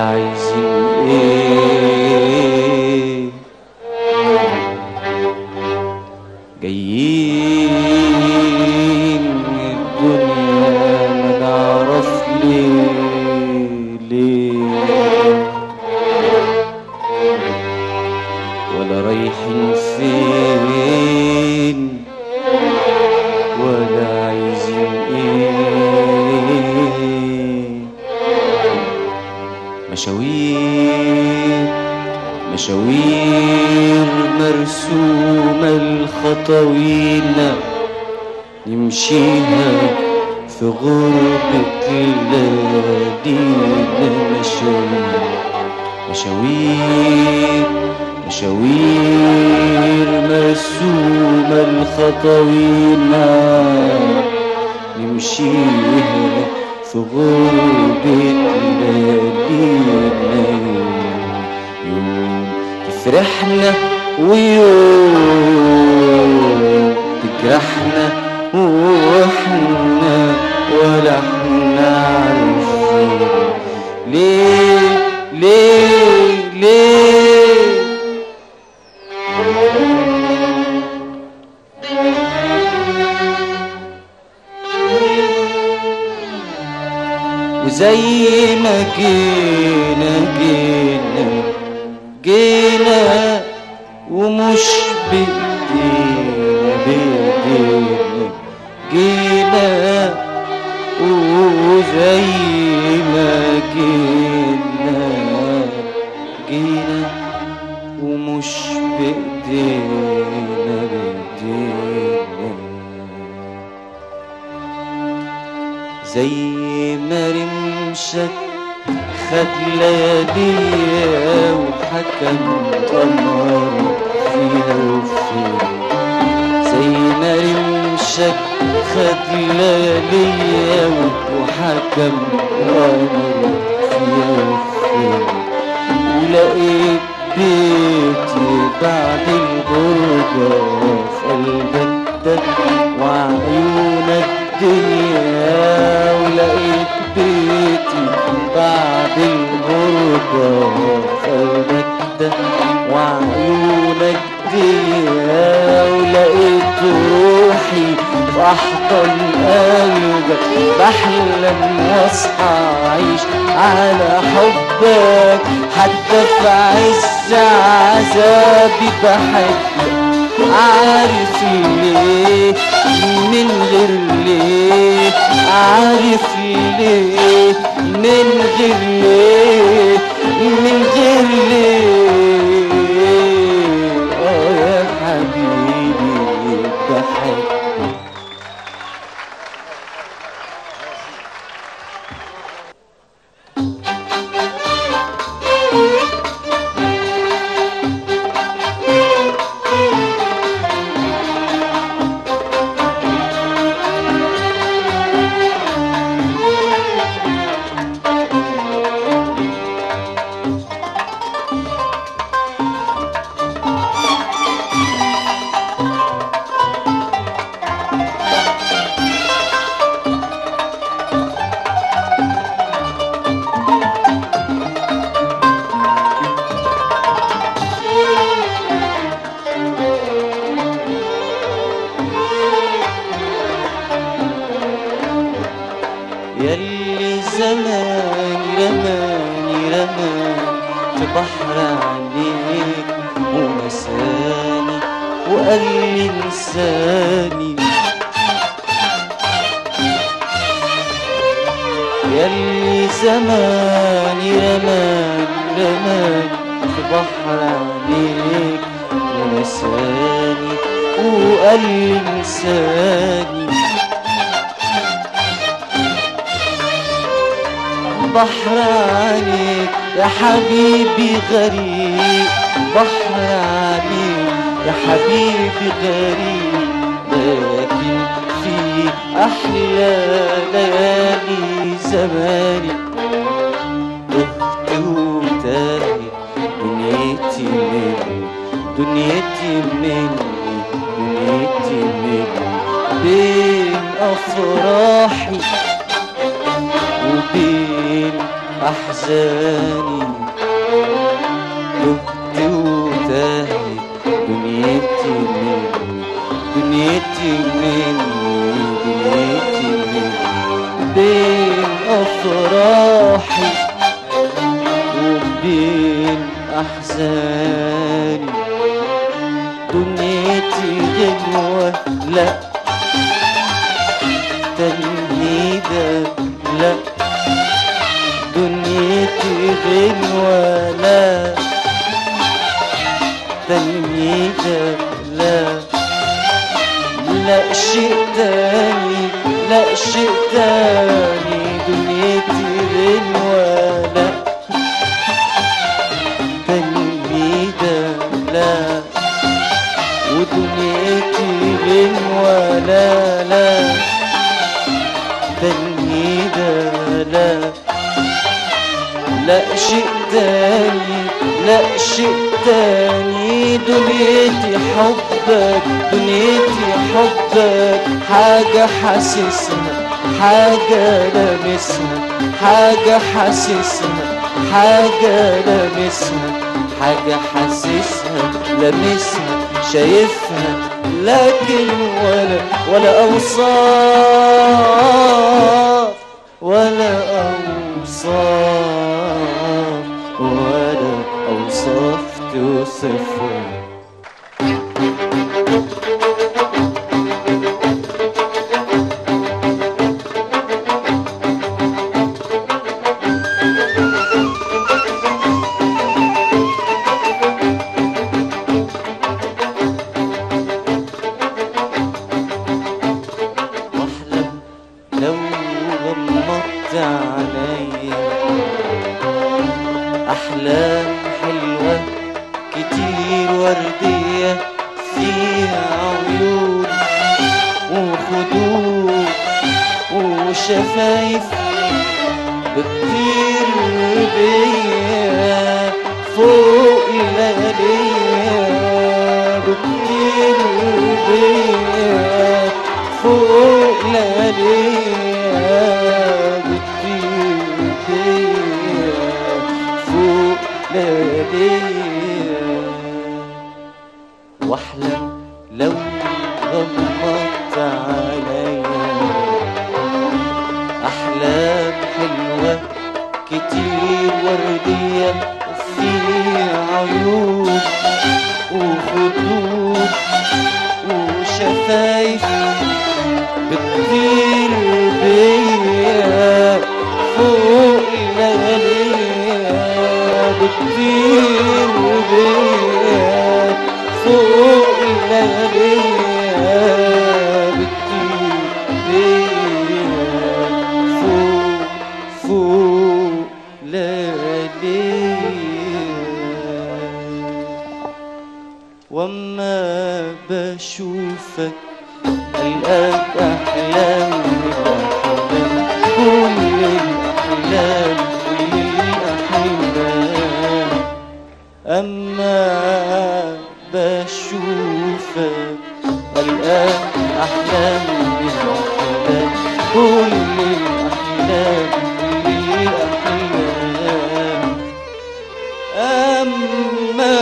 عايزين ايه جايين الدنيا ما نعرف ليه ليه ولا رايحين فين ولا عايزين ايه مشاوير مشاوير مرسومة الخطوينا نمشيها في غربة ليالينا مشاوير مشاوير مشاوير مرسومة الخطوينا نمشيها في غربة ليالينا يوم تفرحنا ويوم تجرحنا واحنا ولا احنا عارفين ليه ليه ليه وزي ما جينا جينا جينا ومش بإيدينا بإيدينا جينا وزي ما جينا جينا ومش بإيدينا بإيدينا زي ما رمشك خد لياليا وحكم قمر فيها وفيها زي ما رمشك خد لياليا وحكم قمر فيها وفيها ولقيت بيتي بعد الغربة في قلبك ده وعيونك الدنيا ولقيت بيتي بعد الغربة في قلبك ده وعيونك دنيا ولقيت روحي في أحضن قلبك بحلم واصحى أعيش على حبك حتى في عز عذابي بحبك عارف ليه من غير ليه عارف ليه من غير ليه من غير ليه اه يا حبيبي بحبك يلي زمان رماني رماني في بحر عينيك ونساني وقال لي انساني يلي زماني رماني رماني في بحر عينيك ونساني وقال لي انساني بحر عليك يا حبيبي غريب بحر عليك يا حبيبي غريب لكن في أحلى ليالي زماني تهت وتاهت دنيتي مني دنيتي مني دنيتي مني بين أفراحي وبين أحزاني أحزاني دنيتي غنوة لا تنهيدة لا دنيتي غنوة لا تنهيدة لا لا شيء تاني لا شيء تاني دنيتي غنوة لا تنهيدة لا ودنيتي غنوة لا لا تنهيدة لا لا شيء تاني لا شيء تاني دنيتي حبك دنيتي حبك حاجة حاسسها حاجة لامسها حاجة حاسسها حاجة لامسها حاجة حاسسها لامسها شايفها لكن ولا ولا أوصاف ولا أوصاف ولا أوصاف توصفها واحلم لو غمضت عينيا احلام حلوه كتير ورديه فيها عيون وخدود وشفايف بتطير بيا فوق الليالية بتطير بيا فوق ليالية بتطير بيا فوق ليالية واحلم لو غمضت عليا احلام حلوه كتير ورديه وفي عيون وخدود وشفايف بتطير بيا فوق الليالية بتطير بيا فوق الليالية بتطير بيا فوق فوق ليالية وما بشوفك الآن أحلام الأحلام كل الأحلام كل الأحلام أما بشوفك الآن أحلام الأحلام كل الأحلام كل الأحلام أما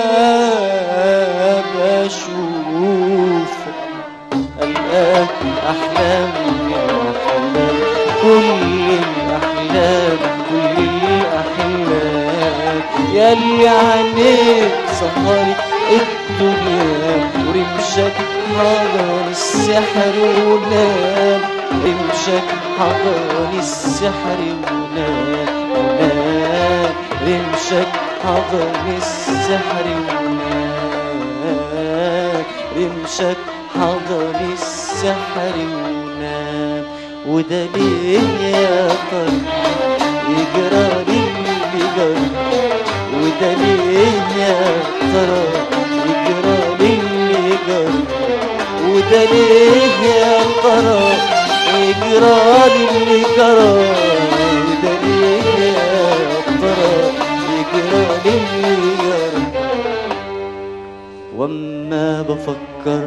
بشوفك الآن أحلام يا أحلام كل الأحلام كل الأحلام ياللي عينيك سهرت الدنيا ورمشك حضن السحر ونام رمشك حضن السحر ونام ونام رمشك حضن السحر ونام رمشك حضن السحر ونام وده ليه يا طرب يجرى لي اللي جرى وده ليه يا ترى يجرى لي اللي جرى وده ليه يا ترى يجرى لي اللي جرى وده ليه يا ترى يجرى لي اللي جرى واما بفكر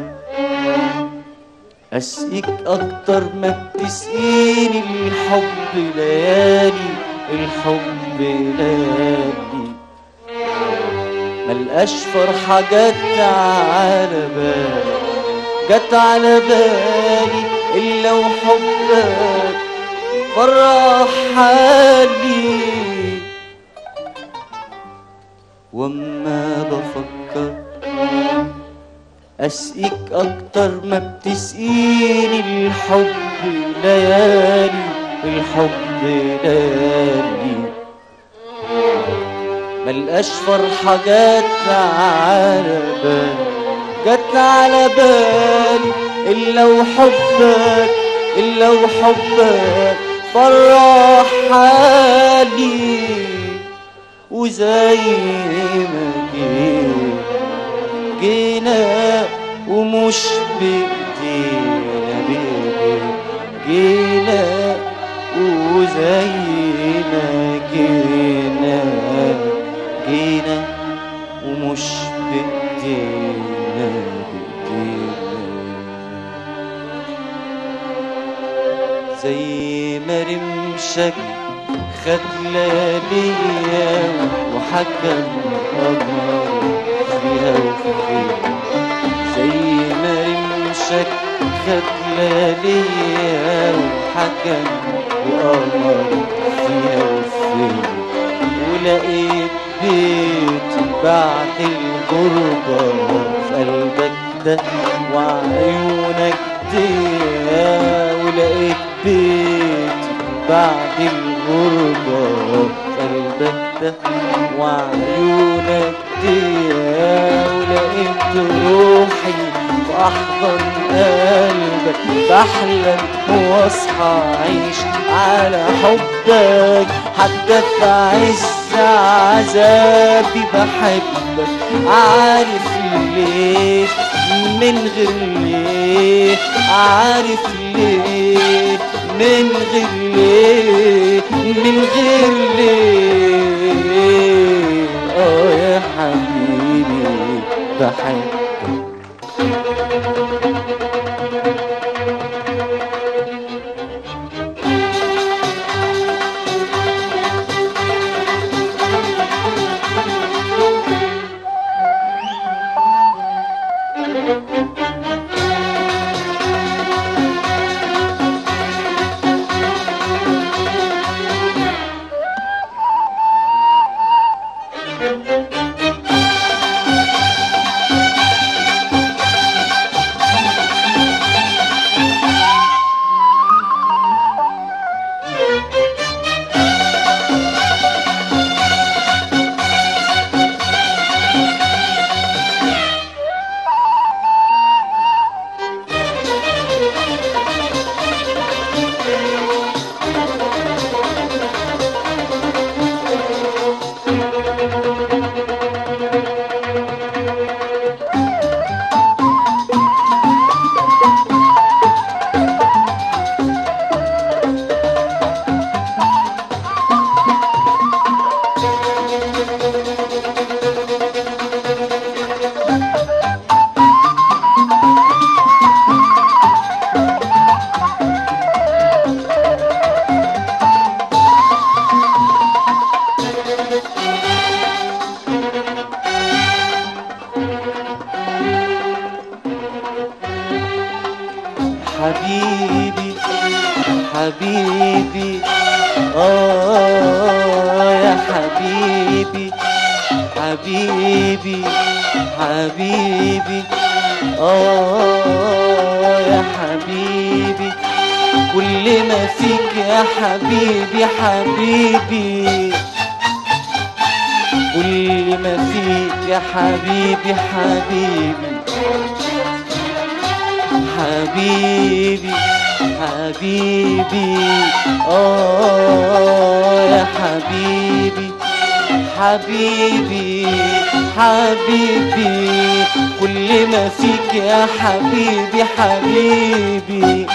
أسقيك أكتر ما بتسقيني الحب ليالي الحب ليالي ملقاش فرحة جت على بالي جت على بالي إلا وحبك فرح حالي واما بفكر اسقيك اكتر ما بتسقيني الحب ليالي الحب ليالي ملقاش فرحة جت على بالي جت على بالي إلا وحبك إلا وحبك فرح حالي وزي ما جينا جينا ومش بإيدينا بإيدينا جينا وزي ما جينا جينا ومش بإيدينا بإيدينا زي ما رمشك خد لياليا وحكم قمر فيها وفيها زي ما رمشك خد لياليا وحكم وقمر فيها وفيها ولقيت بيت بعد الغربة في قلبك ده وعيونك دي ولقيت بيت بعد الغربة في قلبك ده وعيونك دي ولقيت روحي في أحضن قلبك بحلم واصحى أعيش على حبك حتى في عز عذابي بحبك عارف ليه من غير ليه عارف ليه من غير ليه من غير ليه اه يا حبيبي بحبك حبيبي حبيبي آه يا حبيبي حبيبي حبيبي آه يا حبيبي كل ما فيك يا حبيبي حبيبي كل ما فيك يا حبيبي حبيبي حبيبي حبيبي آه يا حبيبي حبيبي حبيبي كل ما فيك يا حبيبي حبيبي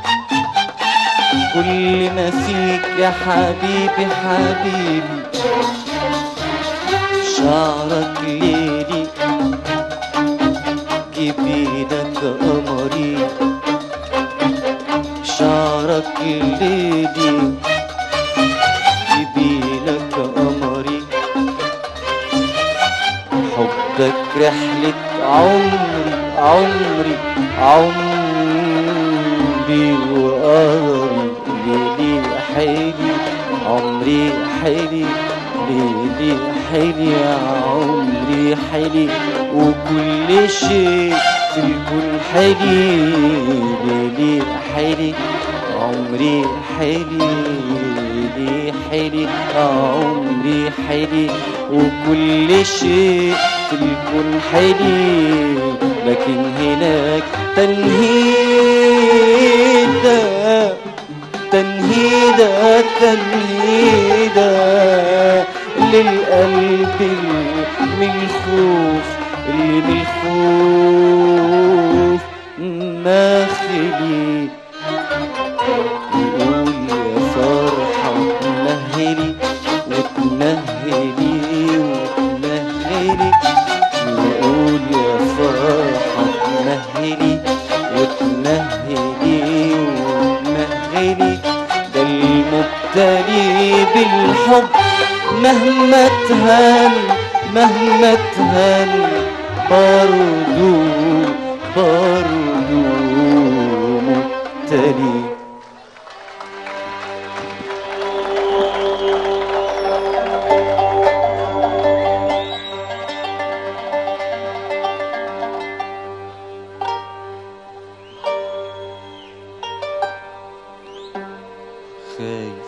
كل ما فيك يا حبيبي حبيبي شعرك ليلي جبينك قمري شعرك ليلي جبينك قمري حبك رحلة عمري عمري عمري وقمري ليلي حيلي عمري حيلي ليلي حلي عمري حلي وكل شيء في الكون حلي ليلي حلي عمري حلي ليلي حلي عمري حلي وكل شيء في الكون حلي لكن هناك تنهيدة تنهيدة تنهيدة للقلب اللي من الخوف اللي من الخوف ما خلي يقول يا فرحة تنهلي وتنهلي وتنهلي يقول يا فرحة تنهلي وتنهلي وتنهلي ده المبتلي بالحب مهما تهان مهما تهان برضو برضو مبتلي خايف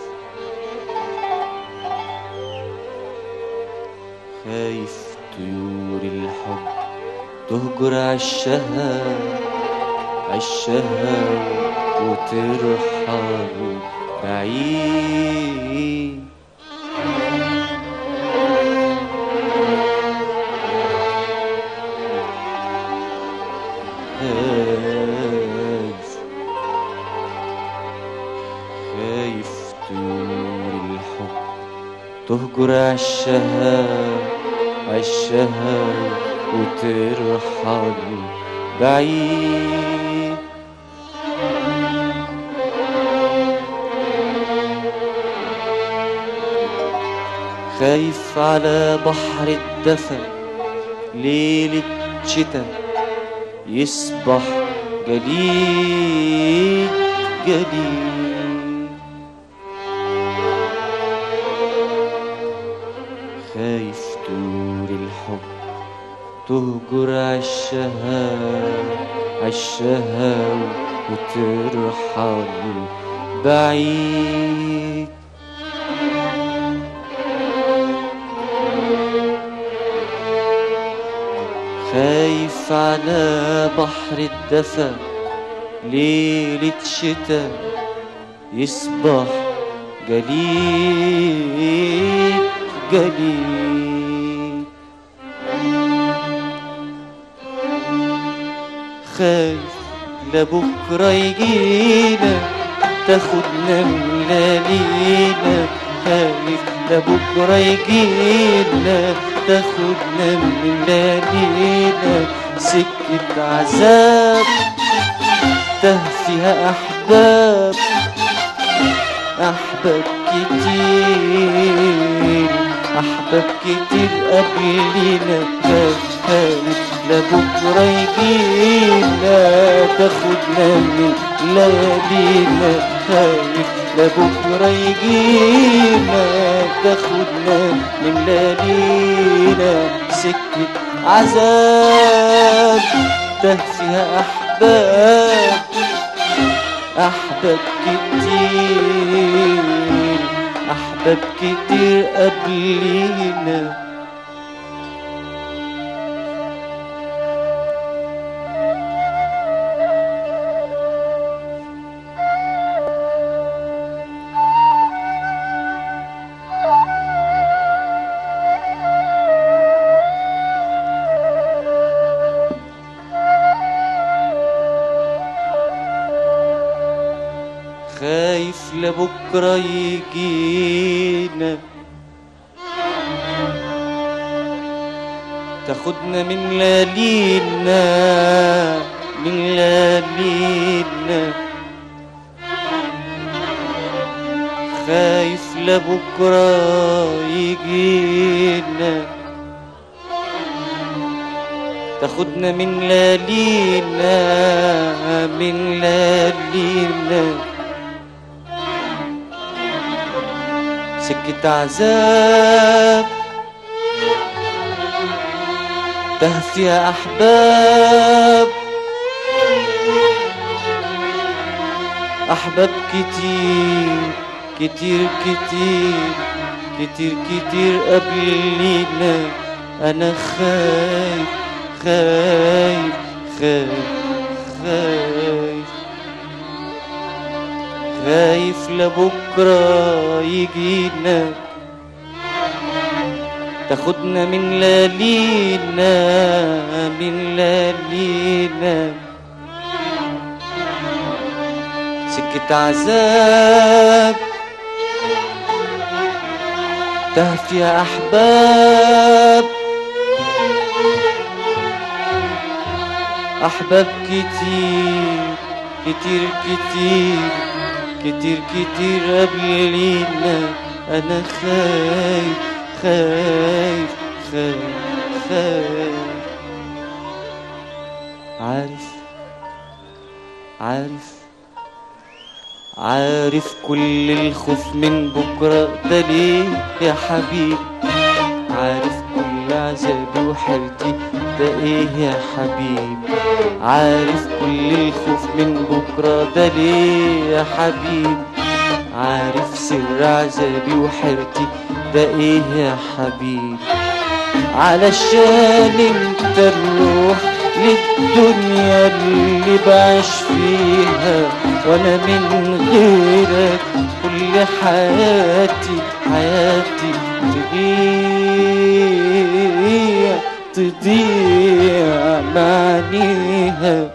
خايف طيور الحب تهجر عشها عشها وترحل بعيد خايف خايف طيور الحب تهجر عشها عشها وترحل بعيد خايف على بحر الدفا ليلة شتا يصبح جليد جليد خايف طول الحب تهجر عشها عشها وترحل بعيد خايف على بحر الدفا ليلة شتا يصبح جليد جليد خايف لبكرة يجينا تاخدنا من ليالينا خايف لبكرة يجينا تاخدنا من ليالينا سكة عذاب تاه فيها أحباب أحباب كتير أحباب كتير قبلنا خايف خايف لبكرة يجينا تاخدنا من ليالينا خايف لبكرة يجينا تاخدنا من ليالينا سكة عذاب تاه فيها أحباب أحباب كتير أحباب كتير قبلينا خايف لبكرة يجينا تاخدنا من ليالينا من ليالينا خايف لبكرة يجينا تاخدنا من ليالينا من ليالينا سكة عذاب تهت يا أحباب أحباب كتير كتير كتير كتير كتير قبلينا أنا خايف خايف خايف خايف خايف لبكرة يجينا تاخدنا من ليالينا من ليالينا سكة عذاب تهت يا أحباب أحباب كتير كتير كتير كتير كتير قبلينا أنا خايف خايف خايف خايف عارف عارف عارف كل الخوف من بكرة ده ليه يا حبيبي عارف كل عذابي وحيرتي ده ايه يا حبيبي عارف كل الخوف من بكرة ده ليه يا حبيبي عارف سر عذابي وحيرتي ده ايه يا حبيبي علشان انت الروح للدنيا اللي بعيش فيها وانا من غيرك كل حياتي حياتي تضيع تضيع معانيها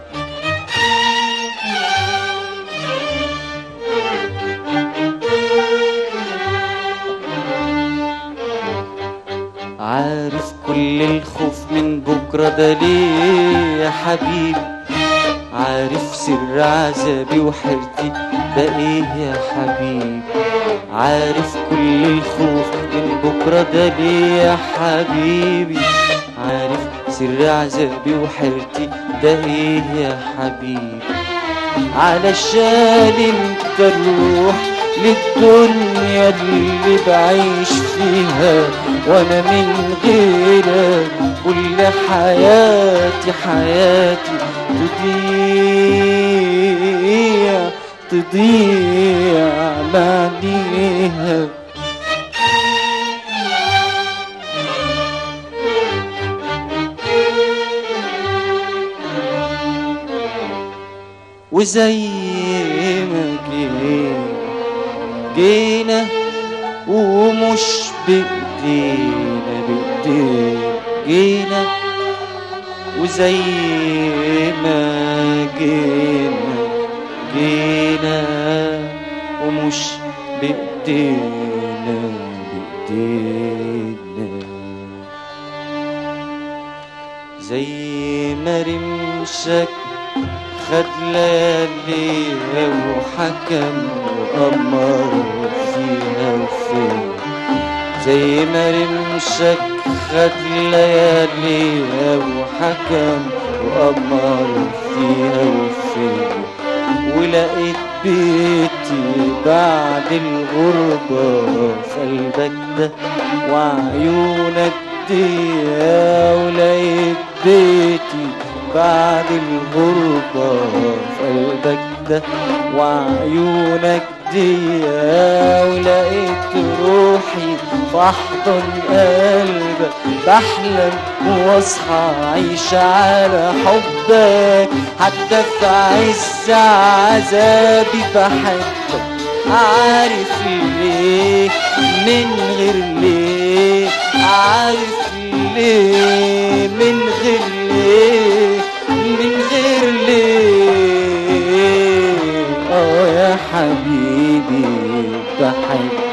عارف كل الخوف من بكرة ده ليه يا حبيبي عارف سر عذابي وحيرتي ده ايه يا حبيبي عارف كل الخوف من بكرة ده ليه يا حبيبي عارف سر عذابي وحيرتي ده ايه يا حبيبي علشان انت الروح للدنيا اللي بعيش فيها وانا من غيرك كل حياتي حياتي تضيع تضيع بعديها وزي ما جينا جينا ومش بإيدينا بإيدينا جينا وزي ما جينا جينا ومش بإيدينا بإيدينا زي ما رمشك خد لياليها وحكم وأمر فيها وفين زي ما رمشك خد لياليها وحكم وأمر فيها وفين ولقيت بيتي بعد الغربة في قلبك ده وعيونك دي ولقيت بيتي بعد الغربة في قلبك ده وعيونك دي ولقيت روحي في أحضن قلبك بحلم واصحى عيش على حبك حتى في عز عذابي بحبك عارف ليه من غير ليه عارف ليه من غير ليه من غير ليه اه يا حبيبي بحبك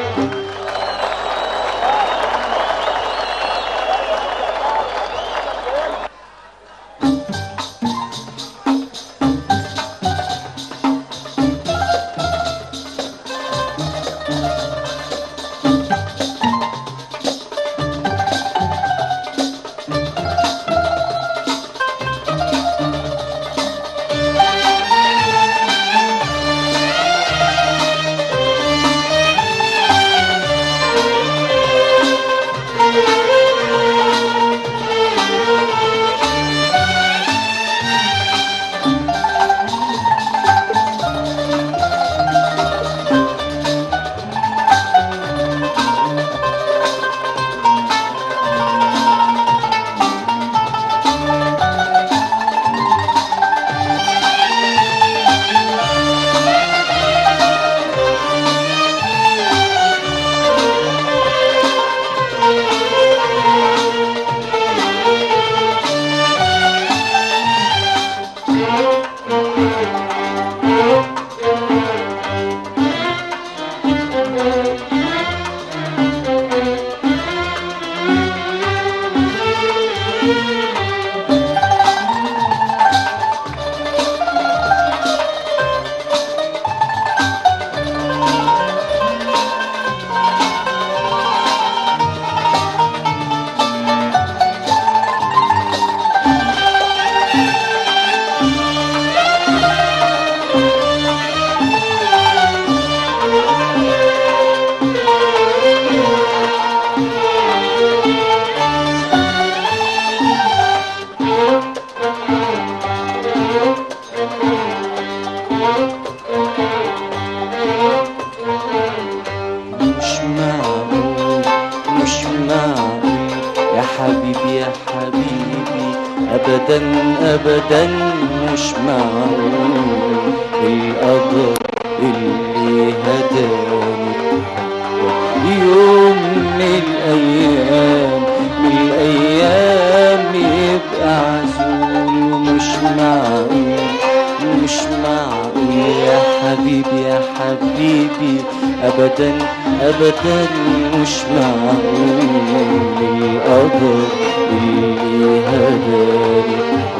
يا حبيبي يا حبيبي ابدا ابدا مش معقول القدر اللي هداني يوم من الايام من الايام يبقى عزول ومش معقول مش معقول يا حبيبي يا حبيبي ابدا ابدا مش معقول القدر اللي هداني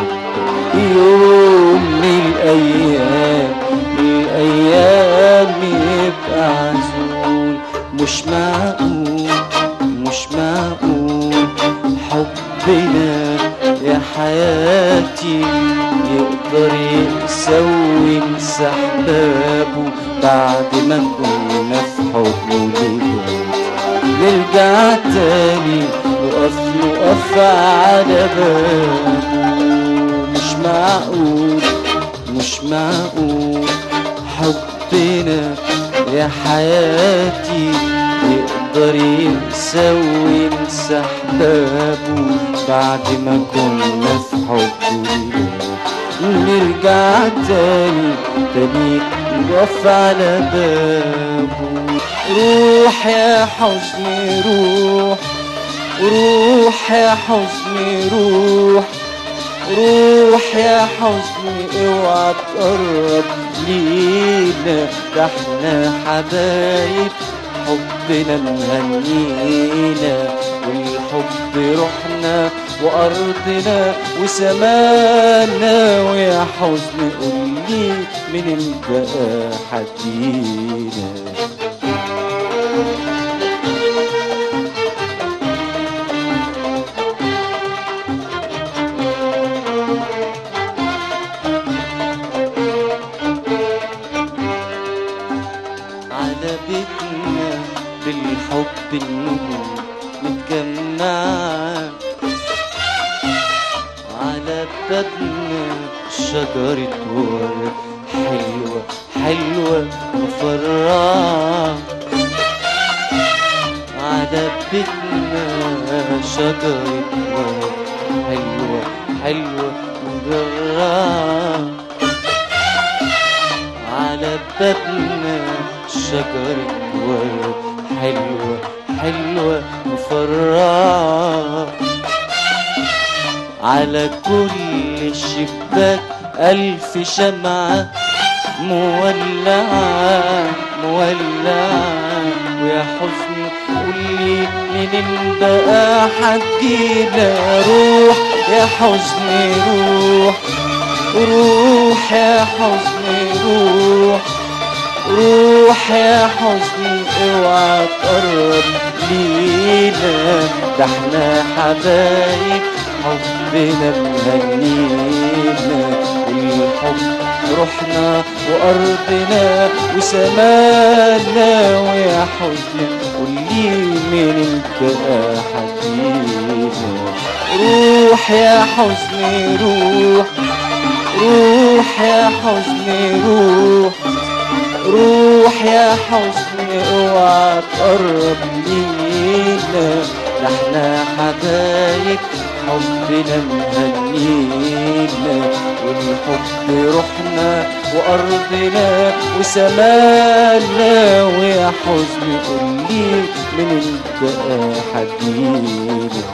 يوم من الايام من الايام يبقى عزول مش معقول مش معقول حبنا يا حياتي يقدر يسوي احبابه بعد ما كنا في حضنه لبعض نرجع تاني نقف نقف على بابه مش معقول مش معقول حبنا يا حياتي يقدر يسوي احبابه بعد ما كنا في حبه نرجع تاني تاني نقف على بابه روح يا حزني روح روح يا حزني روح روح يا حزني اوعى تقرب لينا ده احنا حبايب حبنا مهنينا والحب روحنا وارضنا وسمانا ويا حزن قولي من بقى حدينا على بيتنا بالحب النجوم متجمعة على بابنا شجرة ورد حلوة حلوة مفرعة على بيتنا شجرة ورد حلوة حلوة مجرعة على بابنا شجرة ورد حلوة حلوة مفرعة على كل شباك ألف شمعة مولعة مولعة ويا حزن قولي منين بقى حجينا روح يا حزن روح روح يا حزن روح روح يا حزن اوعى تقرب لينا ده احنا حبايب حبنا مهنينا والحب روحنا وارضنا وسمانا ويا حزن قولي من بقى حدينا روح يا حزن روح روح يا حزن روح روح يا حزن اوعى تقرب لينا ده احنا حبايب حبنا مهنينا والحب روحنا وارضنا وسمانا ويا حزن قولي من انت حدينا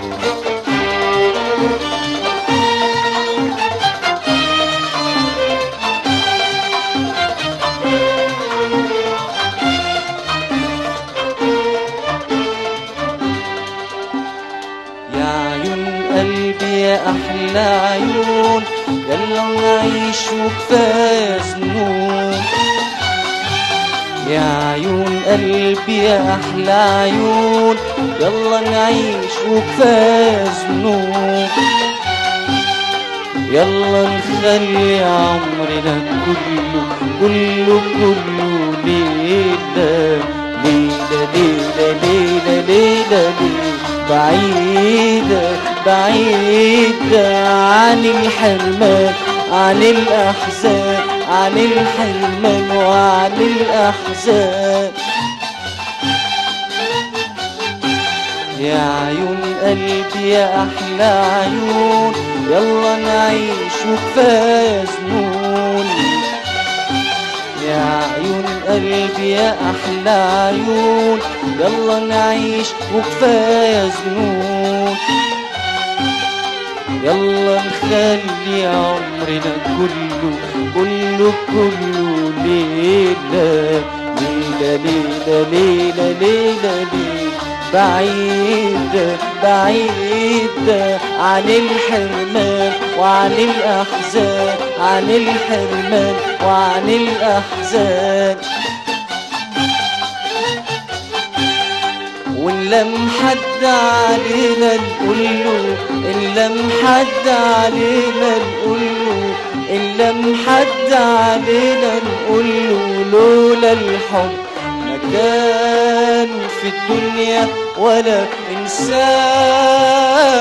يا عيون قلبي يا احلى عيون يلا نعيش وكفايه ذنوب يا عيون قلبي يا احلى عيون يلا نعيش وكفايه ذنوب يلا نخلي عمرنا كله كله كله ليلة ليلة ليلة ليلة ليلة ليلة بعيدة بعيدة عن الحرمان عن الأحزان عن الحرمان وعن الأحزان يا عيون قلبي يا احلى عيون يلا نعيش وكفايه ذنون يا عيون قلبي يا احلى عيون يلا نعيش وكفايه ذنون يلا نخلي عمرنا كله كله كله ليلة ليلة ليلة ليلة ليلة ليلة بعيدة بعيدة عن الحرمان وعن الأحزان عن الحرمان وعن الأحزان وإن لم حد علينا نقول له إن لم حد علينا نقول له إن لم حد علينا نقول له لولا الحب ما كان في الدنيا ولا إنسان